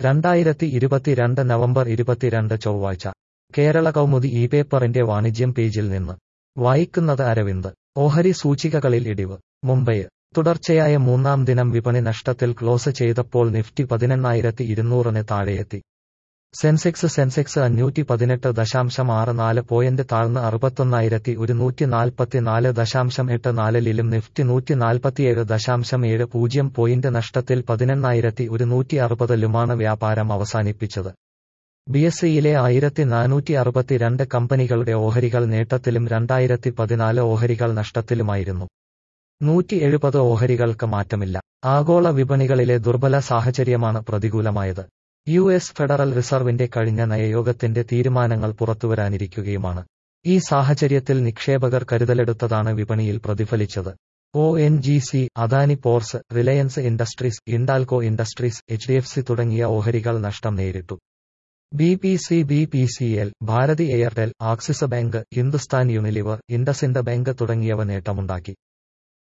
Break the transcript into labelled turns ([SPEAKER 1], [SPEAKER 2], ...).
[SPEAKER 1] രണ്ടായിരത്തി ഇരുപത്തിരണ്ട് നവംബർ ഇരുപത്തിരണ്ട് ചൊവ്വാഴ്ച കേരള കൗമുദി ഈ പേപ്പറിന്റെ വാണിജ്യം പേജിൽ നിന്ന് വായിക്കുന്നത് അരവിന്ദ് ഓഹരി സൂചികകളിൽ ഇടിവ് മുംബൈ തുടർച്ചയായ മൂന്നാം ദിനം വിപണി നഷ്ടത്തിൽ ക്ലോസ് ചെയ്തപ്പോൾ നിഫ്റ്റി പതിനെണ്ണായിരത്തി ഇരുന്നൂറിന് താഴെയെത്തി സെൻസെക്സ് സെൻസെക്സ് അഞ്ഞൂറ്റി പതിനെട്ട് ദശാംശം ആറ് നാല് പോയിന്റ് താഴ്ന്ന് അറുപത്തൊന്നായിരത്തി ഒരുന്നൂറ്റി നാൽപ്പത്തിനാല് ദശാംശം എട്ട് നാലിലും നിഫ്റ്റി നൂറ്റി നാൽപ്പത്തിയേഴ് ദശാംശം ഏഴ് പൂജ്യം പോയിന്റ് നഷ്ടത്തിൽ പതിനെണ്ണായിരത്തി ഒരുന്നൂറ്റി അറുപതിലുമാണ് വ്യാപാരം അവസാനിപ്പിച്ചത് ബിഎസ്സിയിലെ ആയിരത്തി നാനൂറ്റി അറുപത്തിരണ്ട് കമ്പനികളുടെ ഓഹരികൾ നേട്ടത്തിലും രണ്ടായിരത്തി പതിനാല് ഓഹരികൾ നഷ്ടത്തിലുമായിരുന്നു നൂറ്റി എഴുപത് ഓഹരികൾക്ക് മാറ്റമില്ല ആഗോള വിപണികളിലെ ദുർബല സാഹചര്യമാണ് പ്രതികൂലമായത് യു എസ് ഫെഡറൽ റിസർവിന്റെ കഴിഞ്ഞ നയയോഗത്തിന്റെ തീരുമാനങ്ങൾ പുറത്തുവരാനിരിക്കുകയുമാണ് ഈ സാഹചര്യത്തിൽ നിക്ഷേപകർ കരുതലെടുത്തതാണ് വിപണിയിൽ പ്രതിഫലിച്ചത് O N G C Adani ports Reliance industries Hindalco industries H D F C തുടങ്ങിയ ഓഹരികൾ നഷ്ടം നേരിട്ടു B P C B P C L Bharti Airtel Axis bank Hindustan Unilever IndusInd bank തുടങ്ങിയവ നേട്ടമുണ്ടാക്കി